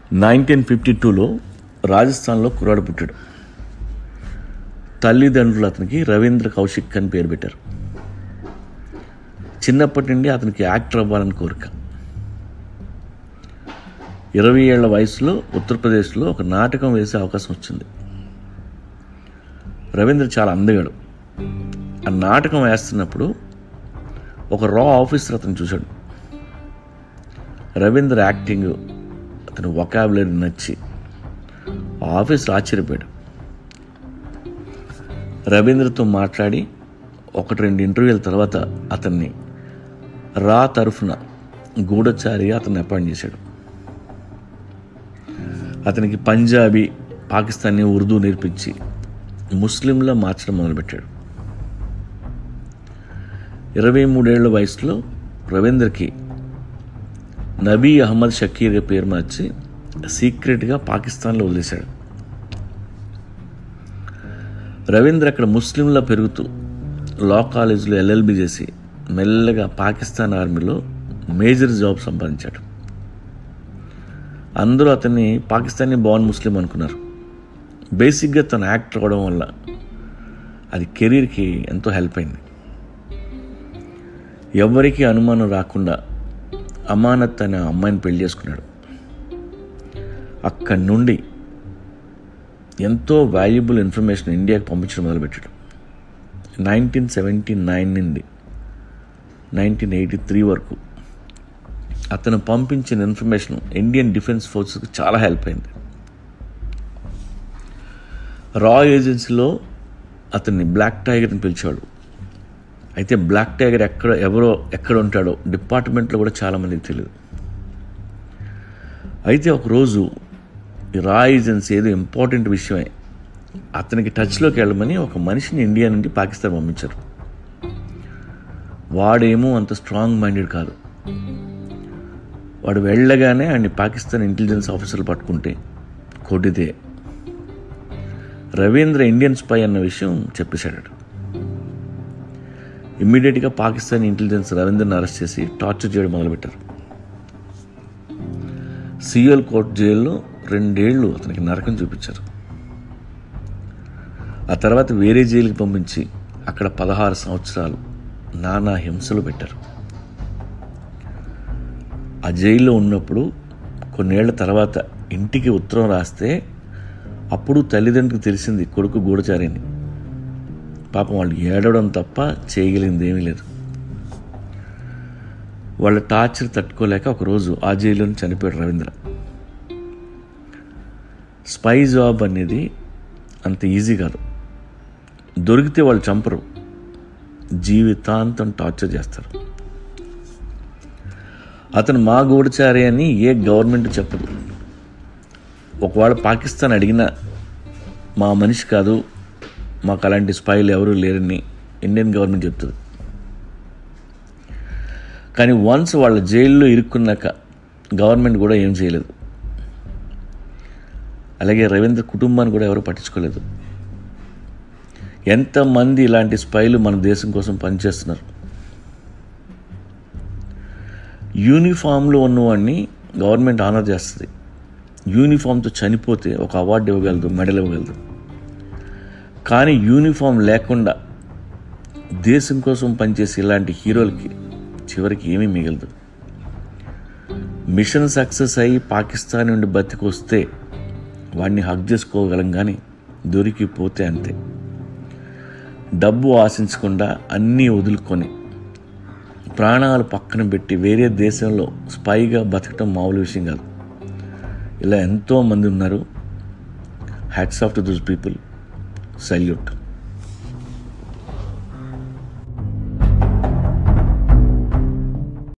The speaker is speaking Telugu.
నైన్టీన్ ఫిఫ్టీ టూలో రాజస్థాన్లో కుర్రాడు పుట్టాడు తల్లిదండ్రులు అతనికి రవీంద్ర కౌశిక్ అని పేరు పెట్టారు చిన్నప్పటి నుండి అతనికి యాక్టర్ అవ్వాలని కోరిక ఇరవై ఏళ్ల వయసులో ఉత్తరప్రదేశ్లో ఒక నాటకం వేసే అవకాశం వచ్చింది రవీంద్ర చాలా అందగాడు ఆ నాటకం వేస్తున్నప్పుడు ఒక రా ఆఫీసర్ అతను చూశాడు రవీంద్ర యాక్టింగ్ అతని వొకాబులరీ నచ్చి ఆ ఆఫీసర్ ఆశ్చర్యపోయాడు రవీంద్రతో మాట్లాడి ఒకటి రెండు ఇంటర్వ్యూల తర్వాత అతన్ని రా తరఫున గూఢచారిగా అతన్ని అపాయింట్ చేశాడు అతనికి పంజాబీ పాకిస్తానీ ఉర్దూ నేర్పించి ముస్లింలా మార్చడం మొదలుపెట్టాడు ఇరవై మూడేళ్ల వయసులో రవీంద్రకి నబీ అహ్మద్ షకీర్ పేరు మార్చి సీక్రెట్గా పాకిస్తాన్లో వదిలేశాడు రవీంద్ర అక్కడ ముస్లింలా పెరుగుతూ లా కాలేజీలో ఎల్ఎల్బి చేసి మెల్లగా పాకిస్తాన్ ఆర్మీలో మేజర్ జాబ్ సంపాదించాడు అందరూ అతన్ని పాకిస్తానీ బాన్ ముస్లిం అనుకున్నారు బేసిక్గా తను యాక్టర్ అవడం వల్ల అది కెరీర్కి ఎంతో హెల్ప్ అయింది ఎవరికి అనుమానం రాకుండా అమానత్ అనే అమ్మాయిని పెళ్లి చేసుకున్నాడు అక్కడి నుండి ఎంతో వాల్యుబుల్ ఇన్ఫర్మేషన్ ఇండియాకి పంపించడం మొదలుపెట్టాడు నైన్టీన్ సెవెంటీ నైన్ నుండి నైన్టీన్ ఎయిటీ త్రీ వరకు అతను పంపించిన ఇన్ఫర్మేషన్ ఇండియన్ డిఫెన్స్ ఫోర్సెస్కి చాలా హెల్ప్ అయింది రా ఏజెన్సీలో అతన్ని బ్లాక్ టైగర్ని పిలిచాడు అయితే బ్లాక్ టైగర్ ఎక్కడ ఎవరో ఎక్కడ ఉంటాడో డిపార్ట్మెంట్లో కూడా చాలామందికి తెలియదు అయితే ఒకరోజు ఈ రా ఏజెన్సీ ఏదో ఇంపార్టెంట్ విషయమే అతనికి టచ్లోకి వెళ్ళమని ఒక మనిషిని ఇండియా నుండి పాకిస్తాన్ పంపించారు వాడేమో అంత స్ట్రాంగ్ మైండెడ్ కాదు వాడు వెళ్ళగానే ఆయన్ని పాకిస్తాన్ ఇంటెలిజెన్స్ ఆఫీసర్లు పట్టుకుంటే కొట్టితే రవీంద్ర ఇండియన్ స్పై అన్న విషయం చెప్పేశాడు ఇమ్మీడియట్గా పాకిస్తాన్ ఇంటెలిజెన్స్ రవీంద్రని అరెస్ట్ చేసి టార్చర్ చేయడం మొదలుపెట్టారు సియోల్ కోర్ట్ జైల్లో రెండేళ్లు అతనికి నరకం చూపించారు ఆ తర్వాత వేరే జైలుకి పంపించి అక్కడ పదహారు సంవత్సరాలు నానా హింసలు పెట్టారు ఆ జైల్లో ఉన్నప్పుడు కొన్నేళ్ల తర్వాత ఇంటికి ఉత్తరం రాస్తే అప్పుడు తల్లిదండ్రులకు తెలిసింది కొడుకు గూఢచారిని పాపం వాళ్ళు ఏడవడం తప్ప చేయగలిగింది ఏమీ లేదు వాళ్ళ టార్చర్ తట్టుకోలేక ఒకరోజు ఆ జైల్లోనే చనిపోయాడు రవీంద్ర స్పై జాబ్ అనేది అంత ఈజీ కాదు దొరికితే వాళ్ళు చంపరు జీవితాంతం టార్చర్ చేస్తారు అతను మా గూఢచారి అని ఏ గవర్నమెంట్ చెప్పదు ఒకవేళ పాకిస్తాన్ అడిగినా మా మనిషి కాదు మాకు అలాంటి స్పైలు ఎవరూ లేరని ఇండియన్ గవర్నమెంట్ చెప్తుంది కానీ వన్స్ వాళ్ళ జైల్లో ఇరుక్కున్నాక గవర్నమెంట్ కూడా ఏం చేయలేదు అలాగే రవీంద్ర కుటుంబాన్ని కూడా ఎవరు పట్టించుకోలేదు ఎంతమంది ఇలాంటి స్పైలు మన దేశం కోసం పనిచేస్తున్నారు యూనిఫామ్లో ఉన్నవాడిని గవర్నమెంట్ ఆనర్ చేస్తుంది యూనిఫామ్తో చనిపోతే ఒక అవార్డు ఇవ్వగలదు మెడల్ ఇవ్వగలదు కానీ యూనిఫామ్ లేకుండా దేశం కోసం పనిచేసే ఇలాంటి హీరోలకి చివరికి ఏమీ మిగలదు మిషన్ సక్సెస్ అయ్యి పాకిస్తాన్ నుండి బతికొస్తే వాడిని హక్ చేసుకోగలం కానీ దొరికిపోతే అంతే డబ్బు ఆశించకుండా అన్నీ వదులుకొని ప్రాణాలు పక్కన పెట్టి వేరే దేశంలో స్పైగా బతకటం మామూలు విషయం కాదు ఇలా ఎంతోమంది ఉన్నారు hats off to those people salute